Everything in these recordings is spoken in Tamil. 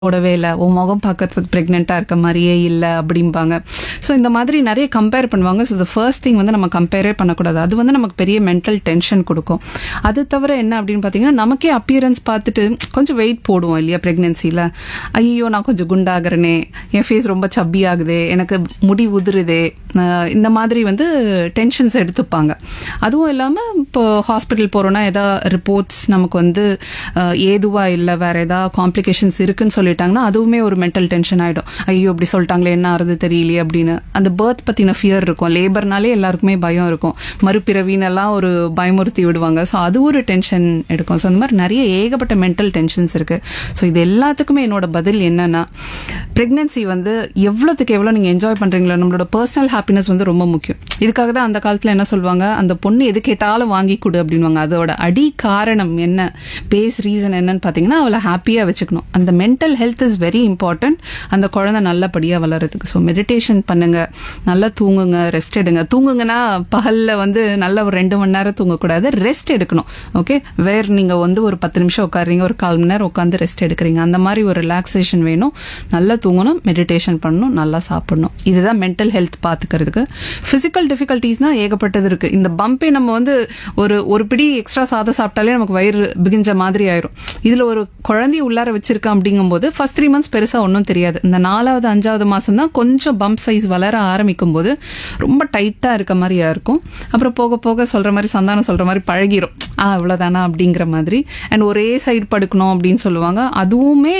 போடவே இல்லை உன் முகம் பார்க்கறதுக்கு ப்ரெக்னெண்ட்டாக இருக்க மாதிரியே இல்லை அப்படிம்பாங்க ஸோ இந்த மாதிரி நிறைய கம்பேர் பண்ணுவாங்க ஸோ த ஃபர்ஸ்ட் திங் வந்து நம்ம கம்பேரே பண்ணக்கூடாது அது வந்து நமக்கு பெரிய மென்டல் டென்ஷன் கொடுக்கும் அது தவிர என்ன அப்படின்னு பார்த்தீங்கன்னா நமக்கே அப்பியரன்ஸ் பார்த்துட்டு கொஞ்சம் வெயிட் போடுவோம் இல்லையா ப்ரெக்னென்சியில் ஐயோ நான் கொஞ்சம் குண்டாகிறனே என் ஃபேஸ் ரொம்ப சப்பி ஆகுதே எனக்கு முடி உதிருதே அஹ் இந்த மாதிரி வந்து டென்ஷன்ஸ் எடுத்துப்பாங்க அதுவும் இல்லாமல் இப்போ ஹாஸ்பிட்டல் போகிறோன்னா எதா ரிப்போர்ட்ஸ் நமக்கு வந்து அஹ், ஏதுவா இல்லை வேற ஏதா காம்ப்ளிகேஷன்ஸ் இருக்குன்னு சொல்லிட்டாங்கன்னா அதுவுமே ஒரு மென்டல் டென்ஷன் ஆகிடும் ஐயோ இப்படி சொல்லிட்டாங்களே என்ன ஆறுது தெரியலையே அப்படின்னு அந்த பேர்த் பற்றின ஃபியர் இருக்கும் லேபர்னாலே எல்லாருக்குமே பயம் இருக்கும் மறுபிறவின்னு எல்லாம் ஒரு பயமுறுத்தி விடுவாங்க ஸோ அது ஒரு டென்ஷன் எடுக்கும் ஸோ அந்த மாதிரி நிறைய ஏகப்பட்ட மென்டல் டென்ஷன்ஸ் இருக்கு ஸோ இது எல்லாத்துக்குமே என்னோட பதில் என்னன்னா ப்ரெக்னென்சி வந்து எவ்வளோத்துக்கு எவ்வளோ நீங்கள் என்ஜாய் பண்ணுறீங்களோ நம்மளோட பர்சனல் ஹாப்பினஸ் வந்து ரொம்ப முக்கியம் இதுக்காக தான் அந்த காலத்தில் என்ன சொல்லுவாங்க அந்த பொண்ணு எது கேட்டாலும் வாங்கி கொடு அப்படின்வாங்க அதோட அடி காரணம் என்ன பேஸ் ரீசன் என்னன்னு பார்த்தீங்கன்னா அவளை ஹாப்பியாக வச்சுக்கணும் அந்த mental health is very important அந்த குழந்தை நல்லபடியாக வளர்றதுக்கு ஸோ மெடிடேஷன் பண்ணுங்க நல்லா தூங்குங்க ரெஸ்ட் எடுங்க தூங்குங்கன்னா பகலில் வந்து நல்ல ஒரு ரெண்டு மணி நேரம் தூங்கக்கூடாது ரெஸ்ட் எடுக்கணும் ஓகே வேர் நீங்கள் வந்து ஒரு பத்து நிமிஷம் உட்காருறீங்க ஒரு கால் மணி நேரம் உட்காந்து ரெஸ்ட் எடுக்கிறீங்க அந்த மாதிரி ஒரு ரிலாக்ஸேஷன் வேணும் நல்லா தூங்கணும் மெடிடேஷன் பண்ணணும் நல்லா சாப்பிடணும் இதுதான் மென்டல் ஹெல்த் பார்த்துக்கிறதுக்கு ஃபிசிக்கல் டிஃபிகல்ட்டிஸ்னால் ஏகப்பட்டது இருக்கு இந்த பம்பே நம்ம வந்து ஒரு ஒரு பிடி எக்ஸ்ட்ரா சாதம் சாப்பிட்டாலே நமக்கு வயிறு பிகிஞ்ச மாதிரி ஆயிரும் இதுல ஒரு குழந்தைய உள்ளார வச்சிருக்கேன் அப்படிங்கும்போது ஃபர்ஸ்ட் த்ரீ மந்த்ஸ் பெருசா ஒன்றும் தெரியாது இந்த நாலாவது அஞ்சாவது மாசம் தான் கொஞ்சம் பம்ப் சைஸ் வளர ஆரம்பிக்கும் போது ரொம்ப டைட்டா இருக்க மாதிரியா இருக்கும் அப்புறம் போக போக சொல்ற மாதிரி சந்தானம் சொல்ற மாதிரி பழகிரும் ஆ இவ்வளவுதானா அப்படிங்கிற மாதிரி அண்ட் ஒரே சைடு படுக்கணும் அப்படின்னு சொல்லுவாங்க அதுவுமே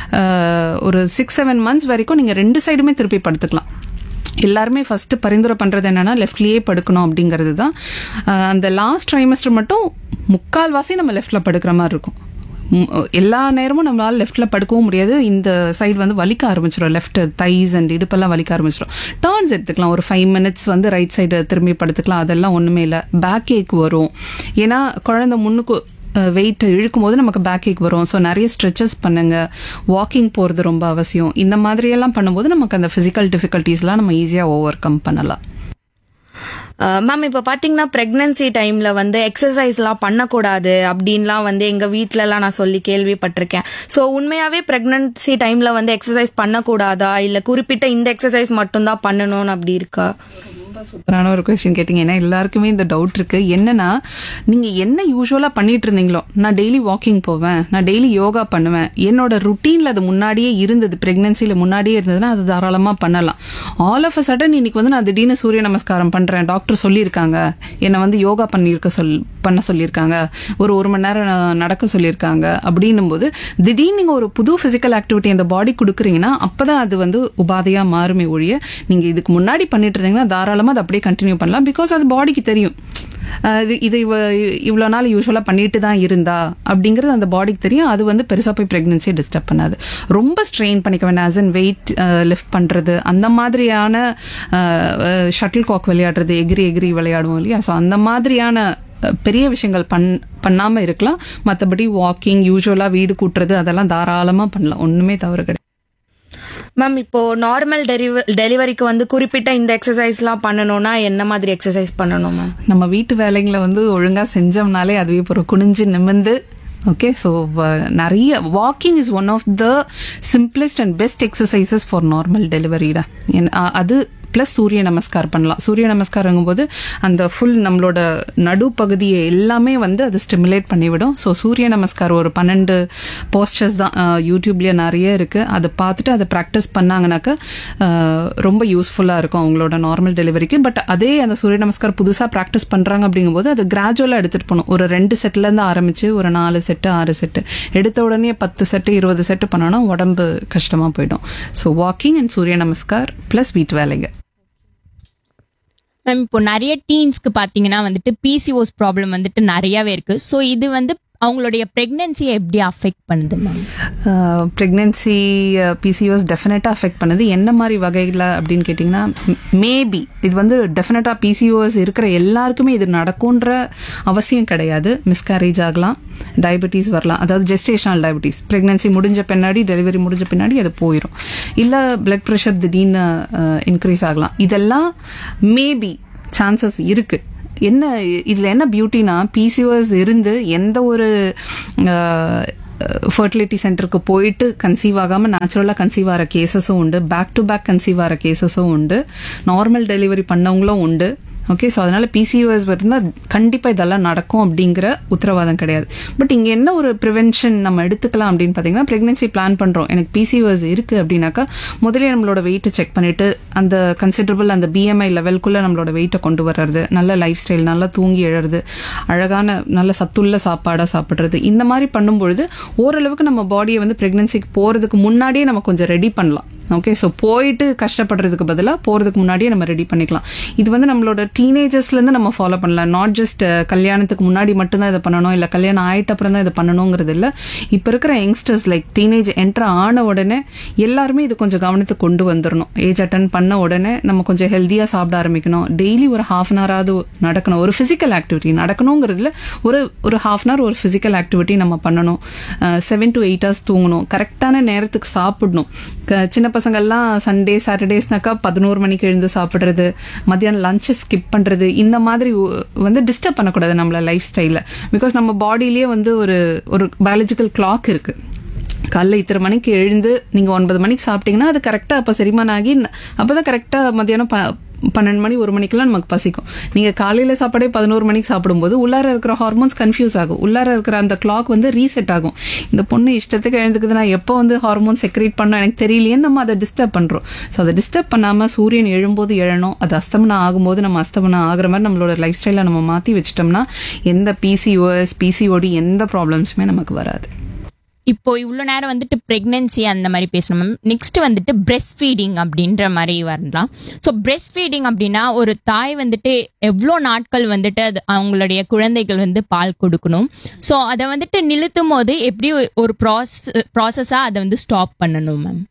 அஹ், ஒரு சிக்ஸ் செவன் மந்த்ஸ் வரைக்கும் நீங்க ரெண்டு சைடுமே திருப்பி படுத்துக்கலாம் எல்லாருமே ஃபர்ஸ்ட் பரிந்துரை பண்றது என்னன்னா லெஃப்ட்லயே படுக்கணும் அப்படிங்கிறது தான் அஹ் அந்த லாஸ்ட் ட்ரைமஸ்டர் மட்டும் முக்கால்வாசி நம்ம லெஃப்ட்ல படுக்கிற மாதிரி இருக்கும் ம், எல்லா நேரமும் நம்மளால லெஃப்ட்ல படுக்கவும் முடியாது இந்த சைடு வந்து வலிக்க ஆரம்பிச்சிடும் லெஃப்ட் தைஸ் அண்ட் இடுப்பெல்லாம் வலிக்க ஆரம்பிச்சிடும் டர்ன்ஸ் எடுத்துக்கலாம் ஒரு ஃபைவ் மினிட்ஸ் வந்து ரைட் சைடு திரும்பி படுத்துக்கலாம் அதெல்லாம் ஒண்ணுமே இல்லை பேக் ஏக் வரும் ஏன்னா குழந்தை முன்னுக்கு வெயிட் இழுக்கும் போது நமக்கு பேக் ஏக் வரும் ஸோ நிறைய ஸ்ட்ரெச்சஸ் பண்ணுங்க வாக்கிங் போகிறது ரொம்ப அவசியம் இந்த மாதிரியெல்லாம் பண்ணும்போது நமக்கு அந்த ஃபிசிக்கல் டிஃபிகல்ட்டிஸ்லாம் நம்ம ஈஸியாக ஓவர் கம் பண்ணலாம் மேம் இப்போ பார்த்தீங்கன்னா ப்ரெக்னன்சி டைமில் வந்து எக்ஸசைஸ்லாம் பண்ணக்கூடாது அப்படின்லாம் வந்து எங்கள் வீட்டிலலாம் நான் சொல்லி கேள்விப்பட்டிருக்கேன் ஸோ உண்மையாகவே ப்ரெக்னன்சி டைமில் வந்து எக்ஸசைஸ் பண்ணக்கூடாதா இல்லை குறிப்பிட்ட இந்த எக்ஸசைஸ் மட்டும்தான் பண்ணணும்னு அப்படி இருக்கா ரொம்ப சூப்பரான ஒரு கொஸ்டின் கேட்டிங்க ஏன்னா எல்லாருக்குமே இந்த டவுட் இருக்கு என்னன்னா நீங்க என்ன யூஸ்வலா பண்ணிட்டு இருந்தீங்களோ நான் டெய்லி வாக்கிங் போவேன் நான் டெய்லி யோகா பண்ணுவேன் என்னோட ருட்டீன்ல அது முன்னாடியே இருந்தது பிரெக்னன்சில முன்னாடியே இருந்ததுன்னா அது தாராளமா பண்ணலாம் ஆல் ஆஃப் அ சடன் இன்னைக்கு வந்து நான் திடீர்னு சூரிய நமஸ்காரம் பண்றேன் டாக்டர் சொல்லியிருக்காங்க என்னை வந்து யோகா பண்ணியிருக்க சொல் பண்ண சொல்லியிருக்காங்க ஒரு ஒரு மணி நேரம் நான் நடக்க சொல்லியிருக்காங்க அப்படின்னும் போது திடீர்னு நீங்க ஒரு புது பிசிக்கல் ஆக்டிவிட்டி அந்த பாடி கொடுக்குறீங்கன்னா அப்பதான் அது வந்து உபாதையா மாறுமே ஒழிய நீங்க இதுக்கு முன்னாடி பண்ணிட்டு இருந்தீங்கன்னா தாராளமா அதை அப்படியே கண்டினியூ பண்ணலாம் பிகாஸ் அது பாடிக்கு தெரியும் அஹ் இது இது இவ இவ்வளோ நாள் யூஸ்வலாக பண்ணிட்டு தான் இருந்தா அப்படிங்கிறது அந்த பாடிக்கு தெரியும் அது வந்து பெருசாக போய் ப்ரெக்னன்சியை டிஸ்டர்ப் பண்ணாது ரொம்ப ஸ்ட்ரெயின் பண்ணிக்க வேண்டாம் ஆஸ் அன் வெயிட் லிஃப்ட் பண்ணுறது அந்த மாதிரியான ஷட்டில் காக் விளையாடுறது எகிரி எகிரி விளையாடுவோம் இல்லையா ஸோ அந்த மாதிரியான அஹ், பெரிய விஷயங்கள் பண் பண்ணாமல் இருக்கலாம் மற்றபடி வாக்கிங் யூஸ்வலாக வீடு கூட்டுறது அதெல்லாம் தாராளமாக பண்ணலாம் ஒன்றுமே தவறு கிடையாது மேம் இப்போ நார்மல் டெலிவ டெலிவரிக்கு வந்து குறிப்பிட்ட இந்த எக்ஸசைஸ்லாம் பண்ணணும்னா என்ன மாதிரி எக்ஸசைஸ் பண்ணணும் மேம் நம்ம வீட்டு வேலைங்களை வந்து ஒழுங்கா செஞ்சோம்னாலே அதுவே ஒரு குனிஞ்சு நிமிந்து ஓகே ஸோ நிறைய walking is one of the simplest and best exercises for normal டெலிவரிடா அது ப்ளஸ் சூரிய நமஸ்கார் பண்ணலாம் சூரிய நமஸ்காரங்கும் போது அந்த ஃபுல் நம்மளோட நடுப்பகுதியை எல்லாமே வந்து அது ஸ்டிமுலேட் பண்ணிவிடும் ஸோ சூரிய நமஸ்கார் ஒரு பன்னெண்டு போஸ்டர்ஸ் தான் அஹ், யூடியூப்லயே நிறைய இருக்கு அதை பார்த்துட்டு அதை ப்ராக்டிஸ் பண்ணாங்கனாக்க அஹ், ரொம்ப யூஸ்ஃபுல்லாக இருக்கும் அவங்களோட நார்மல் டெலிவரிக்கு பட் அதே அந்த சூரிய நமஸ்கார் புதுசாக ப்ராக்டிஸ் பண்ணுறாங்க அப்படிங்கும்போது அது கிராஜுவலாக எடுத்துகிட்டு போகணும் ஒரு ரெண்டு செட்லேருந்து ஆரம்பிச்சு ஒரு நாலு செட்டு ஆறு செட்டு எடுத்த உடனே பத்து செட்டு இருபது செட்டு பண்ணோன்னா உடம்பு கஷ்டமாக போயிடும் ஸோ வாக்கிங் அண்ட் சூரிய நமஸ்கார் ப்ளஸ் வீட்டு வேலைங்க மேம் இப்போ நிறைய டீன்ஸ்க்கு பார்த்தீங்கன்னா வந்துட்டு பிசிஓஸ் ப்ராப்ளம் வந்துட்டு நிறையவே இருக்கு ஸோ இது வந்து அவங்களுடைய ப்ரெக்னன்சியை எப்படி அஃபெக்ட் பண்ணுது மேம் ப்ரெக்னென்சி பிசிஓஸ் டெஃபினட்டாக அஃபெக்ட் பண்ணுது என்ன மாதிரி வகையில் அப்படின்னு கேட்டிங்கன்னா மேபி இது வந்து டெஃபினட்டாக பிசிஓஎஸ் இருக்கிற எல்லாருக்குமே இது நடக்கும்ன்ற அவசியம் கிடையாது மிஸ்கேரேஜ் ஆகலாம் டயபெட்டிஸ் வரலாம் அதாவது ஜெஸ்டேஷனல் டயபெட்டிஸ் ப்ரெக்னென்சி முடிஞ்ச பின்னாடி டெலிவரி முடிஞ்ச பின்னாடி அது போயிடும் இல்லை பிளட் ப்ரெஷர் திடீர்னு இன்க்ரீஸ் ஆகலாம் இதெல்லாம் மேபி சான்சஸ் இருக்கு என்ன இதுல என்ன பியூட்டினா பிசிஓஎஸ் இருந்து எந்த ஒரு ஃபர்டிலிட்டி சென்டருக்கு போயிட்டு கன்சீவ் ஆகாமல் நேச்சுரலாக கன்சீவ் ஆகிற கேசஸும் உண்டு பேக் டு பேக் கன்சீவ் ஆகிற கேசஸும் உண்டு நார்மல் டெலிவரி பண்ணவங்களும் உண்டு ஓகே ஸோ அதனால பிசிஓஎஸ் இருந்தால் கண்டிப்பாக இதெல்லாம் நடக்கும் அப்படிங்கிற உத்தரவாதம் கிடையாது பட் இங்கே என்ன ஒரு ப்ரிவென்ஷன் நம்ம எடுத்துக்கலாம் அப்படின்னு பார்த்தீங்கன்னா ப்ரெக்னென்சி பிளான் பண்ணுறோம் எனக்கு பிசிஓஎஸ் இருக்குது அப்படின்னாக்கா முதல்ல நம்மளோட வெயிட்டை செக் பண்ணிட்டு அந்த கன்சிடரபிள் அந்த பிஎம்ஐ லெவலுக்குள்ளே நம்மளோட வெயிட்டை கொண்டு வர்றது நல்ல லைஃப் ஸ்டைல் நல்லா தூங்கி எழறது அழகான நல்ல சத்துள்ள சாப்பாடாக சாப்பிட்றது இந்த மாதிரி பண்ணும்பொழுது ஓரளவுக்கு நம்ம பாடியை வந்து ப்ரெக்னென்சிக்கு போகிறதுக்கு முன்னாடியே நம்ம கொஞ்சம் ரெடி பண்ணலாம் ஓகே ஸோ போயிட்டு கஷ்டப்படுறதுக்கு பதிலாக போகிறதுக்கு முன்னாடியே நம்ம ரெடி பண்ணிக்கலாம் இது வந்து நம்மளோட டீனேஜர்ஸ்லேருந்து நம்ம ஃபாலோ பண்ணலாம் நாட் ஜஸ்ட் கல்யாணத்துக்கு முன்னாடி மட்டும்தான் இதை பண்ணணும் இல்லை கல்யாணம் ஆயிட்ட அப்புறம் தான் இதை பண்ணணுங்கிறது இல்லை இப்போ இருக்கிற யங்ஸ்டர்ஸ் லைக் டீனேஜ் என்ட்ரு ஆன உடனே எல்லாருமே இது கொஞ்சம் கவனத்துக்கு கொண்டு வந்துடணும் ஏஜ் அட்டன் பண்ண உடனே நம்ம கொஞ்சம் ஹெல்த்தியாக சாப்பிட ஆரம்பிக்கணும் டெய்லி ஒரு ஹாஃப் அன் ஹவராவது நடக்கணும் ஒரு ஃபிசிக்கல் ஆக்டிவிட்டி நடக்கணுங்கிறதுல ஒரு ஒரு ஹாஃப் அன் ஹவர் ஒரு ஃபிசிக்கல் ஆக்டிவிட்டி நம்ம பண்ணணும் செவன் டு எயிட் ஹவர்ஸ் தூங்கணும் கரெக்டான நேரத்துக்கு சாப்பிடணும் க- சின்ன பசங்கள்லாம் சண்டே சாட்டர்டேஸ்னாக்கா பதினோரு மணிக்கு எழுந்து சாப்பிட்றது மத்தியானம் லஞ்சை ஸ்கிப் பண்ணுறது இந்த மாதிரி ஒ- வந்து டிஸ்டர்ப் பண்ணக்கூடாது நம்மள லைஃப் ஸ்டைலில் பிகாஸ் நம்ம பாடியிலேயே வந்து ஒரு ஒரு பயாலஜிக்கல் கிளாக் இருக்கு காலைல இத்தனை மணிக்கு எழுந்து நீங்கள் ஒன்பது மணிக்கு சாப்பிட்டீங்கன்னா அது கரெக்டாக அப்போ செரிமானம் ஆகி அப்போ தான் கரெக்டாக மத்தியானம் ப பன்னெண்டு மணி ஒரு மணிக்கெல்லாம் நமக்கு பசிக்கும் நீங்கள் காலையில் சாப்பாடே பதினோரு மணிக்கு சாப்பிடும்போது உள்ளார இருக்கிற ஹார்மோன்ஸ் கன்ஃபியூஸ் ஆகும் உள்ளார இருக்கிற அந்த கிளாக் வந்து ரீசெட் ஆகும் இந்த பொண்ணு இஷ்டத்துக்கு எழுந்துக்குது நான் எப்போ வந்து ஹார்மோன் செக்ரேட் பண்ண எனக்கு தெரியலையேன்னு நம்ம அதை டிஸ்டர்ப் பண்ணுறோம் ஸோ அதை டிஸ்டர்ப் பண்ணாமல் சூரியன் எழும்போது எழணும் அது அஸ்தமனம் ஆகும்போது நம்ம அஸ்தமனம் ஆகுற மாதிரி நம்மளோட லைஃப் ஸ்டைலை நம்ம மாற்றி வச்சிட்டோம்னா எந்த பிசிஓஎஸ் பிசிஓடி எந்த ப்ராப்ளம்ஸுமே நமக்கு வராது இப்போ இவ்வளோ நேரம் வந்துட்டு ப்ரெக்னென்சி அந்த மாதிரி பேசணும் மேம் நெக்ஸ்ட் வந்துட்டு பிரெஸ்ட் ஃபீடிங் அப்படின்ற மாதிரி வரலாம் ஸோ பிரெஸ்ட் ஃபீடிங் அப்படின்னா ஒரு தாய் வந்துட்டு எவ்வளோ நாட்கள் வந்துட்டு அது அவங்களுடைய குழந்தைகள் வந்து பால் கொடுக்கணும் ஸோ அதை வந்துட்டு நிறுத்தும் போது எப்படி ஒரு ப்ராஸ் ப்ராசஸாக அதை வந்து ஸ்டாப் பண்ணணும் மேம்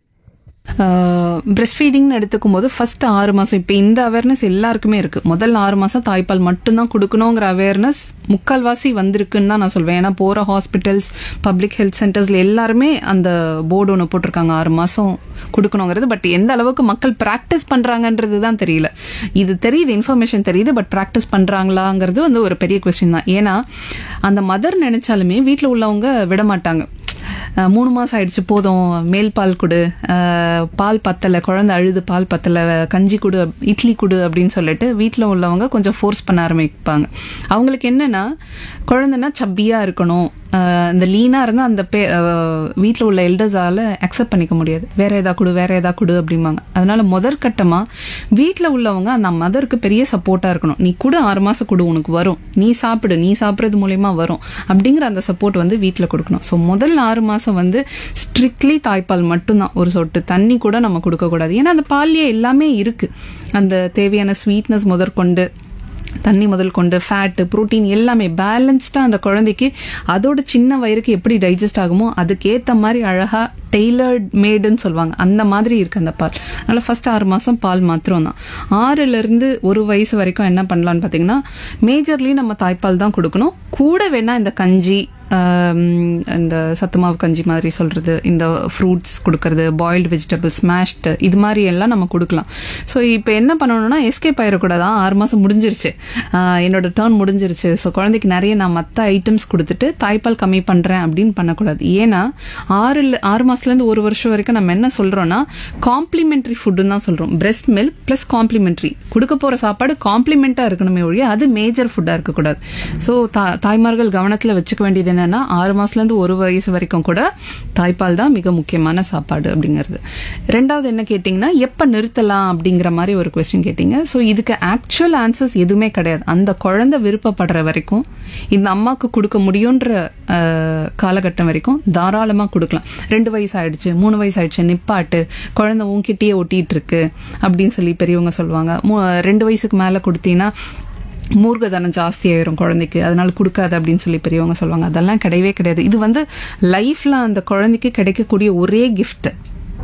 பிரெஸ்ட் ஃபீடிங்னு எடுத்துக்கும் போது ஃபர்ஸ்ட் ஆறு மாசம் இப்போ இந்த அவேர்னஸ் எல்லாருக்குமே இருக்கு முதல் ஆறு மாசம் தாய்ப்பால் மட்டும்தான் கொடுக்கணுங்கிற அவேர்னஸ் முக்கால்வாசி வந்திருக்குன்னு தான் நான் சொல்வேன் ஏன்னா போற ஹாஸ்பிட்டல்ஸ் பப்ளிக் ஹெல்த் சென்டர்ஸ்ல எல்லாருமே அந்த போர்டு ஒன்று போட்டிருக்காங்க ஆறு மாசம் கொடுக்கணுங்கிறது பட் எந்த அளவுக்கு மக்கள் ப்ராக்டிஸ் பண்றாங்கன்றது தான் தெரியல இது தெரியுது இன்ஃபர்மேஷன் தெரியுது பட் ப்ராக்டிஸ் பண்றாங்களாங்கிறது வந்து ஒரு பெரிய கொஸ்டின் தான் ஏன்னா அந்த மதர் நினைச்சாலுமே வீட்டில் உள்ளவங்க விட மாட்டாங்க அஹ் மூணு மாசம் ஆயிடுச்சு போதும் மேல் பால் கொடு அஹ் பால் பத்தலை குழந்தை அழுது பால் பத்தலை கஞ்சி கொடு இட்லி கொடு அப்படின்னு சொல்லிட்டு வீட்டில் உள்ளவங்க கொஞ்சம் ஃபோர்ஸ் பண்ண ஆரம்பிப்பாங்க அவங்களுக்கு என்னன்னா குழந்தைன்னா சப்பியா இருக்கணும் அஹ் இந்த லீனா இருந்தா அந்த பே வீட்டில் உள்ள எல்டர்ஸால அக்செப்ட் பண்ணிக்க முடியாது வேற ஏதா கொடு வேற ஏதா கொடு அப்படிம்பாங்க அதனால முதற்கட்டமா வீட்டில் உள்ளவங்க அந்த மதருக்கு பெரிய சப்போர்ட்டா இருக்கணும் நீ கூட ஆறு மாசம் கொடு உனக்கு வரும் நீ சாப்பிடு நீ சாப்பிட்றது மூலியமா வரும் அப்படிங்கிற அந்த சப்போர்ட் வந்து வீட்டில் கொடுக்கணும் ஸோ முதல் ஆறு மாசம் வந்து ஸ்ட்ரிக்ட்லி தாய்ப்பால் மட்டும்தான் ஒரு சொட்டு தண்ணி கூட நம்ம கொடுக்கக்கூடாது ஏன்னா அந்த பால்லேயே எல்லாமே இருக்கு அந்த தேவையான ஸ்வீட்னஸ் முதற்கொண்டு தண்ணி முதல் கொண்டு ஃபேட்டு புரோட்டீன் எல்லாமே பேலன்ஸ்டாக அந்த குழந்தைக்கு அதோட சின்ன வயிறுக்கு எப்படி டைஜஸ்ட் ஆகுமோ அதுக்கேற்ற மாதிரி அழகா டெய்லர்ட் மேடுன்னு சொல்லுவாங்க அந்த மாதிரி இருக்கு அந்த பால் அதனால ஃபர்ஸ்ட் ஆறு மாசம் பால் மாத்திரம் தான் ஆறுல இருந்து ஒரு வயசு வரைக்கும் என்ன பண்ணலாம்னு பார்த்தீங்கன்னா மேஜர்லி நம்ம தாய்ப்பால் தான் கொடுக்கணும் கூட வேணா இந்த கஞ்சி ஆம், இந்த சத்துமாவு கஞ்சி மாதிரி சொல்றது இந்த ஃப்ரூட்ஸ் கொடுக்கறது பாயில்டு வெஜிடபிள்ஸ் ஸ்மாஷ்டு இது மாதிரி எல்லாம் நம்ம கொடுக்கலாம் ஸோ இப்போ என்ன பண்ணணும்னா எஸ்கேப் ஆயிடக்கூடாது ஆ, ஆறு மாதம் முடிஞ்சிருச்சு ஆ, என்னோட டேர்ன் முடிஞ்சிருச்சு ஸோ குழந்தைக்கு நிறைய நான் மற்ற ஐட்டம்ஸ் கொடுத்துட்டு தாய்ப்பால் கம்மி பண்ணுறேன் அப்படின்னு பண்ணக்கூடாது ஏன்னா ஆறு ஆறு மாசத்துலேருந்து ஒரு வருஷம் வரைக்கும் நம்ம என்ன சொல்றோம்னா காம்ப்ளிமெண்ட்ரி ஃபுட்டுன்னு தான் சொல்றோம் பிரெஸ்ட் மில்க் ப்ளஸ் காம்ப்ளிமெண்ட்ரி கொடுக்க போற சாப்பாடு காம்ப்ளிமெண்ட்டாக இருக்கணுமே ஒழிய அது மேஜர் ஃபுட்டாக இருக்கக்கூடாது ஸோ தாய்மார்கள் கவனத்தில் வச்சுக்க வேண்டியது என்னன்னா ஆறு மாசத்துலேருந்து ஒரு வயசு வரைக்கும் கூட தாய்ப்பால் தான் மிக முக்கியமான சாப்பாடு அப்படிங்கிறது ரெண்டாவது என்ன கேட்டிங்கன்னா எப்போ நிறுத்தலாம் அப்படிங்கிற மாதிரி ஒரு கொஸ்டின் கேட்டிங்க ஸோ இதுக்கு ஆக்சுவல் ஆன்சர்ஸ் எதுவுமே கிடையாது அந்த குழந்தை விருப்பப்படுற வரைக்கும் இந்த அம்மாவுக்கு கொடுக்க முடியுன்ற அஹ், காலகட்டம் வரைக்கும் தாராளமாக கொடுக்கலாம் ரெண்டு வயசு ஆயிடுச்சு மூணு வயசு ஆயிடுச்சு நிப்பாட்டு குழந்தை உன்கிட்டயே ஒட்டிட்டு இருக்கு அப்படின்னு சொல்லி பெரியவங்க சொல்லுவாங்க மூ- ரெண்டு வயசுக்கு மேலே கொடுத்தீங்கன்னா மூர்க்கதனம் ஜாஸ்தி ஆயிரும் குழந்தைக்கு அதனால கொடுக்காது அப்படின்னு சொல்லி பெரியவங்க சொல்லுவாங்க அதெல்லாம் கிடையவே கிடையாது இது வந்து லைஃப்ல அந்த குழந்தைக்கு கிடைக்கக்கூடிய ஒரே gift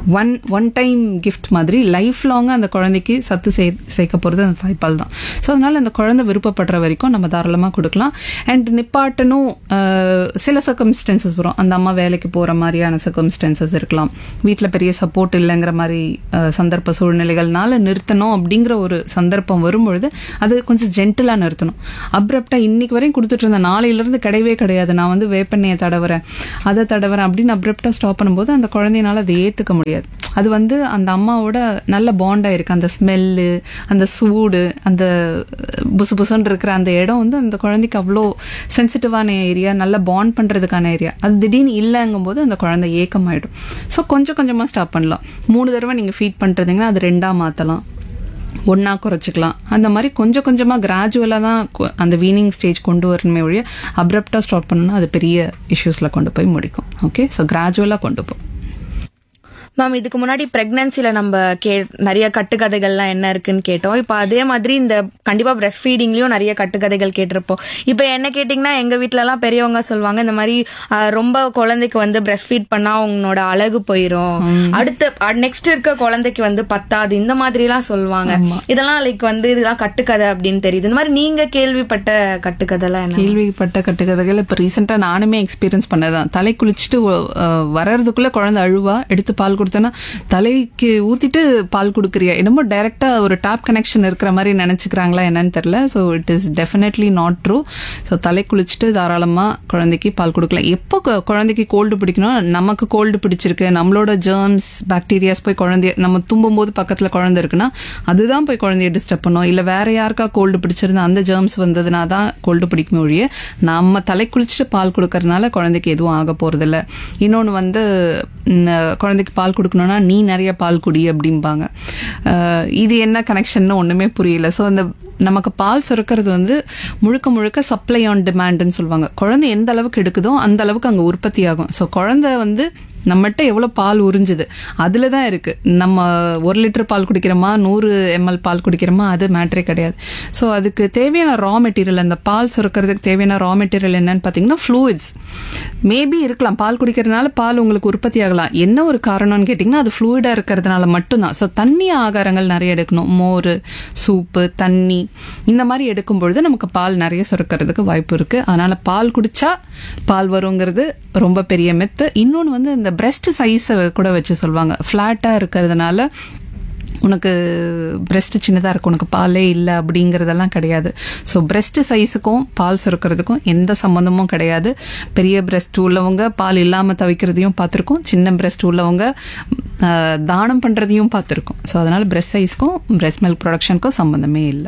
one one time gift மாதிரி லைஃப் லாங்காக அந்த குழந்தைக்கு சத்து சே சேர்க்க போகிறது அந்த தாய்ப்பால் தான் ஸோ அதனால் அந்த குழந்தை விருப்பப்படுற வரைக்கும் நம்ம தாராளமாக கொடுக்கலாம் அண்ட் நிப்பாட்டணும் ஆஹ், சில சர்க்கம்ஸ்டன்சஸ் வரும் அந்த அம்மா வேலைக்கு போகிற மாதிரியான சர்க்கம்ஸ்டன்சஸ் இருக்கலாம் வீட்டில் பெரிய சப்போர்ட் இல்லைங்கிற மாதிரி ஆஹ், சந்தர்ப்ப சூழ்நிலைகள்னால நிறுத்தணும் அப்படிங்கிற ஒரு சந்தர்ப்பம் வரும்பொழுது அது கொஞ்சம் ஜென்டிலாக நிறுத்தணும் அப்ரப்டாக இன்னைக்கு வரையும் கொடுத்துட்டு இருந்த நாளையிலேருந்து கிடையவே கிடையாது நான் வந்து வேப்பெண்ணெயை தடவுறேன் அதை தடவுறேன் அப்படின்னு அப்ரப்டாக ஸ்டாப் பண்ணும்போது அந்த குழந்தையினால அதை ஏற்றுக்க முடியாது அது வந்து அந்த அம்மாவோட நல்ல பாண்டாக இருக்கு அந்த ஸ்மெல்லு அந்த சூடு அந்த புசு புசுன்னு இருக்கிற அந்த இடம் வந்து அந்த குழந்தைக்கு அவ்வளோ சென்சிட்டிவான ஏரியா நல்ல பாண்ட் பண்ணுறதுக்கான ஏரியா அது திடீர்னு இல்லைங்கும்போது அந்த குழந்தை ஏக்கமாயிடும் ஸோ கொஞ்சம் கொஞ்சமாக ஸ்டாப் பண்ணலாம் மூணு தடவை நீங்கள் ஃபீட் பண்ணுறதுங்கன்னா அது ரெண்டாக மாற்றலாம் ஒன்றா குறைச்சிக்கலாம் அந்த மாதிரி கொஞ்சம் கொஞ்சமாக கிராஜுவலாக தான் கொ- அந்த வீனிங் ஸ்டேஜ் கொண்டு வரணுமே ஒழிய அப்ரப்டாக ஸ்டார்ட் பண்ணணும்னா அது பெரிய இஷ்யூஸில் கொண்டு போய் முடிக்கும் ஓகே ஸோ கிராஜுவலாக கொண்டு போ மேம் இதுக்கு முன்னாடி பிரெக்னன்சில நம்ம கே நிறைய கட்டுக்கதைகள்லாம் என்ன இருக்குன்னு கேட்டோம் இப்போ அதே மாதிரி இந்த கண்டிப்பா பிரஸ்ட் ஃபீடிங்லயும் நிறைய கட்டுக்கதைகள் கேட்டிருப்போம் இப்போ என்ன கேட்டிங்கன்னா எங்க வீட்ல எல்லாம் பெரியவங்க சொல்லுவாங்க இந்த மாதிரி ஆஹ், ரொம்ப குழந்தைக்கு வந்து பிரஸ்ட் ஃபீட் பண்ணா உங்களோட அழகு போயிரும் அடுத்த நெக்ஸ்ட் இருக்க குழந்தைக்கு வந்து பத்தாது இந்த மாதிரி எல்லாம் சொல்லுவாங்க இதெல்லாம் லைக் வந்து இதெல்லாம் கட்டுக்கதை அப்படின்னு தெரியுது இந்த மாதிரி நீங்க கேள்விப்பட்ட கட்டுக்கதைலாம் என்ன கேள்விப்பட்ட கட்டுக்கதைகள் இப்போ ரீசெண்டாக நானுமே எக்ஸ்பீரியன்ஸ் பண்ணதான் தலை குளிச்சுட்டு அஹ், வர்றதுக்குள்ள குழந்தை அழுவா எடுத்து பால் கொடுத்தேன்னா தலைக்கு ஊத்திட்டு பால் கொடுக்குறியா என்னமோ டைரக்டா ஒரு டாப் கனெக்ஷன் இருக்கிற மாதிரி நினைச்சுக்கிறாங்களா என்னன்னு தெரியல so it is definitely not true so தலை குளிச்சுட்டு தாராளமா குழந்தைக்கு பால் கொடுக்கலாம் எப்போ கு- குழந்தைக்கு கோல்டு பிடிக்கணும் நமக்கு கோல்டு பிடிச்சிருக்கு நம்மளோட ஜெர்ம்ஸ் பாக்டீரியாஸ் போய் குழந்தைய நம்ம தும்பும் போது பக்கத்துல குழந்தை இருக்குன்னா அதுதான் போய் குழந்தைய டிஸ்டர்ப் பண்ணும் இல்ல வேற யாருக்கா கோல்டு பிடிச்சிருந்தா அந்த ஜெர்ம்ஸ் வந்ததுனா தான் கோல்டு பிடிக்குமே ஒழிய நம்ம தலை குளிச்சுட்டு பால் கொடுக்கறதுனால குழந்தைக்கு எதுவும் ஆக போறதில்ல இன்னொன்று வந்து ம், குழந்தைக்கு பால் கொடுக்கணும்னா நீ நிறைய பால் குடி அப்படிம்பாங்க அஹ், இது என்ன கனெக்ஷன்னு ஒண்ணுமே புரியல ஸோ அந்த நமக்கு பால் சுரக்கிறது வந்து முழுக்க முழுக்க சப்ளை ஆன் டிமாண்ட்னு சொல்லுவாங்க குழந்தை எந்த அளவுக்கு எடுக்குதோ அந்த அளவுக்கு அங்கே உற்பத்தி ஆகும் ஸோ குழந்தை வந்து நம்மகிட்ட எவ்வளோ பால் உறிஞ்சுது அதில் தான் இருக்கு நம்ம ஒரு லிட்டர் பால் குடிக்கிறோமா நூறு எம்எல் பால் குடிக்கிறோமா அது மேட்டரே கிடையாது ஸோ அதுக்கு தேவையான ரா மெட்டீரியல் அந்த பால் சுரக்கிறதுக்கு தேவையான ரா மெட்டீரியல் என்னன்னு பார்த்தீங்கன்னா ஃப்ளூயிட்ஸ் மேபி இருக்கலாம் பால் குடிக்கிறதுனால பால் உங்களுக்கு உற்பத்தி ஆகலாம் என்ன ஒரு காரணம்னு கேட்டிங்கன்னா அது ஃப்ளூயிடாக இருக்கிறதுனால மட்டும்தான் ஸோ தண்ணி ஆகாரங்கள் நிறைய எடுக்கணும் மோர் சூப்பு தண்ணி இந்த மாதிரி எடுக்கும் பொழுது நமக்கு பால் நிறைய சுரக்கிறதுக்கு வாய்ப்பு இருக்கு அதனால பால் குடிச்சா பால் வருங்கிறது ரொம்ப பெரிய மெத்து இன்னொன்று வந்து இந்த பிரஸ்ட் சைஸை கூட வச்சு சொல்லுவாங்க ஃப்ளாட்டாக இருக்கிறதுனால உனக்கு பிரஸ்ட் சின்னதாக இருக்கும் உனக்கு பாலே இல்லை அப்படிங்கிறதெல்லாம் கிடையாது ஸோ பிரஸ்ட் சைஸுக்கும் பால் சுரக்கிறதுக்கும் எந்த சம்மந்தமும் கிடையாது பெரிய பிரஸ்ட் உள்ளவங்க பால் இல்லாமல் தவிக்கிறதையும் பார்த்துருக்கோம் சின்ன பிரஸ்ட் உள்ளவங்க ஆஹ், தானம் பண்ணுறதையும் பார்த்துருக்கோம் ஸோ அதனால் பிரஸ்ட் சைஸ்க்கும் பிரஸ்ட் மில்க் ப்ரொடக்ஷனுக்கும் சம்மந்தமே இல்லை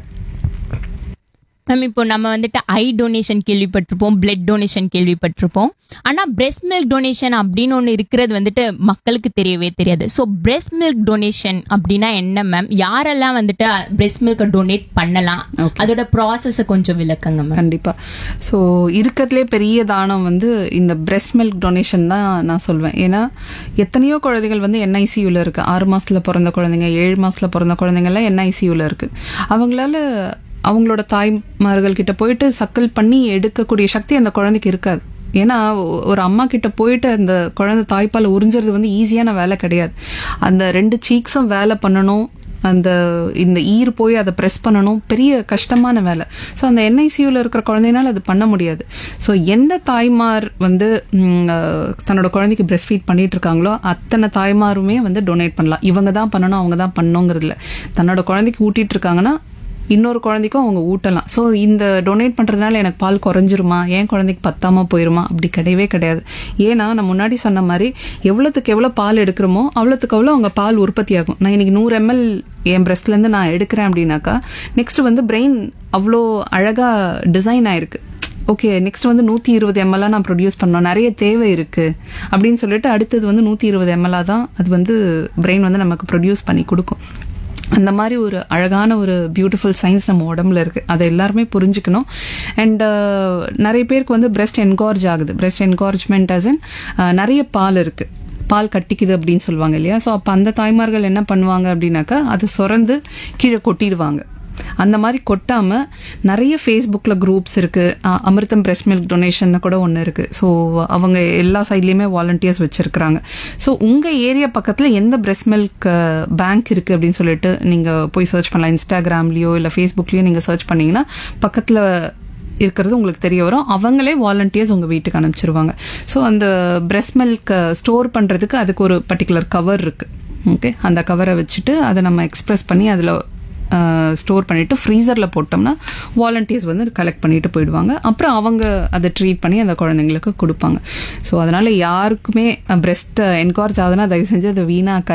மேம் இப்போ நம்ம வந்துட்டு ஐ டொனேஷன் கேள்விப்பட்டிருப்போம் பிளட் டொனேஷன் கேள்விப்பட்டிருப்போம் ஆனா breast மில்க் டொனேஷன் அப்படின்னு ஒன்று இருக்கிறது வந்துட்டு மக்களுக்கு தெரியவே தெரியாது ஸோ breast மில்க் டொனேஷன் அப்படின்னா என்ன மேம் யாரெல்லாம் வந்துட்டு breast மில்கை டொனேட் பண்ணலாம் அதோட ப்ராசஸை கொஞ்சம் விளக்குங்க மேம் கண்டிப்பா ஸோ இருக்கிறதுலே பெரிய தானம் வந்து இந்த பிரஸ்ட் மில்க் டொனேஷன் தான் நான் சொல்வேன் ஏன்னா எத்தனையோ குழந்தைகள் வந்து என்ஐசியூல இருக்கு ஆறு மாசத்துல பிறந்த குழந்தைங்க ஏழு மாசத்துல பிறந்த குழந்தைங்க எல்லாம் என்ஐசியூல இருக்கு அவங்களால அவங்களோட தாய்மார்கள் கிட்ட போயிட்டு சக்கல் பண்ணி எடுக்கக்கூடிய சக்தி அந்த குழந்தைக்கு இருக்காது ஏன்னா ஒ- ஒரு அம்மா கிட்ட போயிட்டு அந்த குழந்தை தாய்ப்பால் உறிஞ்சுறது வந்து ஈஸியான வேலை கிடையாது அந்த ரெண்டு சீக்ஸும் வேலை பண்ணணும் அந்த இந்த ஈர் போய் அதை ப்ரெஸ் பண்ணணும் பெரிய கஷ்டமான வேலை ஸோ அந்த என்ஐசியூவில் இருக்கிற குழந்தைனால அது பண்ண முடியாது ஸோ எந்த தாய்மார் வந்து ம், அஹ், தன்னோட குழந்தைக்கு பிரஸ்ட் ஃபீட் பண்ணிட்டு இருக்காங்களோ அத்தனை தாய்மாருமே வந்து டொனேட் பண்ணலாம் இவங்க தான் பண்ணணும் அவங்க தான் பண்ணணுங்கிறதுல தன்னோட குழந்தைக்கு ஊட்டிட்டு இருக்காங்கன்னா இன்னொரு குழந்தைக்கும் அவங்க ஊட்டலாம் ஸோ இந்த டொனேட் பண்ணுறதுனால எனக்கு பால் குறைஞ்சிருமா ஏன் குழந்தைக்கு பத்தாம போயிருமா அப்படி கிடையவே கிடையாது ஏன்னா நான் முன்னாடி சொன்ன மாதிரி எவ்வளோத்துக்கு எவ்வளோ பால் எடுக்கிறோமோ அவ்வளோத்துக்கு அவ்வளோ அவங்க பால் உற்பத்தி ஆகும் நான் இன்னைக்கு நூறு எம்எல் என் பிரஸ்ட்லேருந்து நான் எடுக்கிறேன் அப்படின்னாக்கா நெக்ஸ்ட் வந்து பிரெயின் அவ்வளோ அழகாக டிசைன் ஆயிருக்கு ஓகே நெக்ஸ்ட் வந்து நூற்றி இருபது எம்எல்லாம் நான் ப்ரொடியூஸ் பண்ணோம் நிறைய தேவை இருக்கு அப்படின்னு சொல்லிட்டு அடுத்தது வந்து நூற்றி இருபது எம்எல்லாக தான் அது வந்து பிரெயின் வந்து நமக்கு ப்ரொடியூஸ் பண்ணி கொடுக்கும் அந்த மாதிரி ஒரு அழகான ஒரு பியூட்டிஃபுல் சயின்ஸ் நம்ம உடம்புல இருக்கு அதை எல்லாருமே புரிஞ்சுக்கணும் அண்ட் நிறைய பேருக்கு வந்து பிரஸ்ட் என்கார்ஜ் ஆகுது பிரஸ்ட் என்கார்ஜ்மெண்ட் அஸ் இன் நிறைய பால் இருக்கு பால் கட்டிக்குது அப்படின்னு சொல்லுவாங்க இல்லையா ஸோ அப்போ அந்த தாய்மார்கள் என்ன பண்ணுவாங்க அப்படின்னாக்கா அதை சுரந்து கீழே கொட்டிடுவாங்க அந்த மாதிரி கொட்டாம நிறைய ஃபேஸ்புக்கில் குரூப்ஸ் இருக்கு அ- அமிர்தம் பிரஸ்ட் மில்க் டொனேஷன் கூட ஒன்று இருக்கு ஸோ அவங்க எல்லா சைட்லேயுமே வாலண்டியர்ஸ் வச்சிருக்கிறாங்க ஸோ உங்க ஏரியா பக்கத்தில் எந்த பிரஸ்ட் மில்க் பேங்க் இருக்கு அப்படின்னு சொல்லிட்டு நீங்க போய் சர்ச் பண்ணலாம் இன்ஸ்டாகிராம்லயோ இல்லை ஃபேஸ்புக்லயோ நீங்க சர்ச் பண்ணீங்கன்னா பக்கத்தில் இருக்கிறது உங்களுக்கு தெரிய வரும் அவங்களே வாலண்டியர்ஸ் உங்கள் வீட்டுக்கு அனுப்பிச்சிருவாங்க ஸோ அந்த பிரஸ்ட் மில்க் ஸ்டோர் பண்ணுறதுக்கு அதுக்கு ஒரு பர்டிகுலர் கவர் இருக்கு ஓகே அந்த கவரை வச்சுட்டு அதை நம்ம எக்ஸ்பிரஸ் பண்ணி அதில் ஸ்டோர் பண்ணிட்டு ஃப்ரீசரில் போட்டோம்னா வாலண்டியர்ஸ் வந்து கலெக்ட் பண்ணிட்டு போயிடுவாங்க அப்புறம் அவங்க அதை ட்ரீட் பண்ணி அந்த குழந்தைங்களுக்கு கொடுப்பாங்க ஸோ அதனால யாருக்குமே பிரெஸ்ட் என்கரேஜ் ஆகுதுன்னா தயவு செஞ்சு அதை வீணாக்க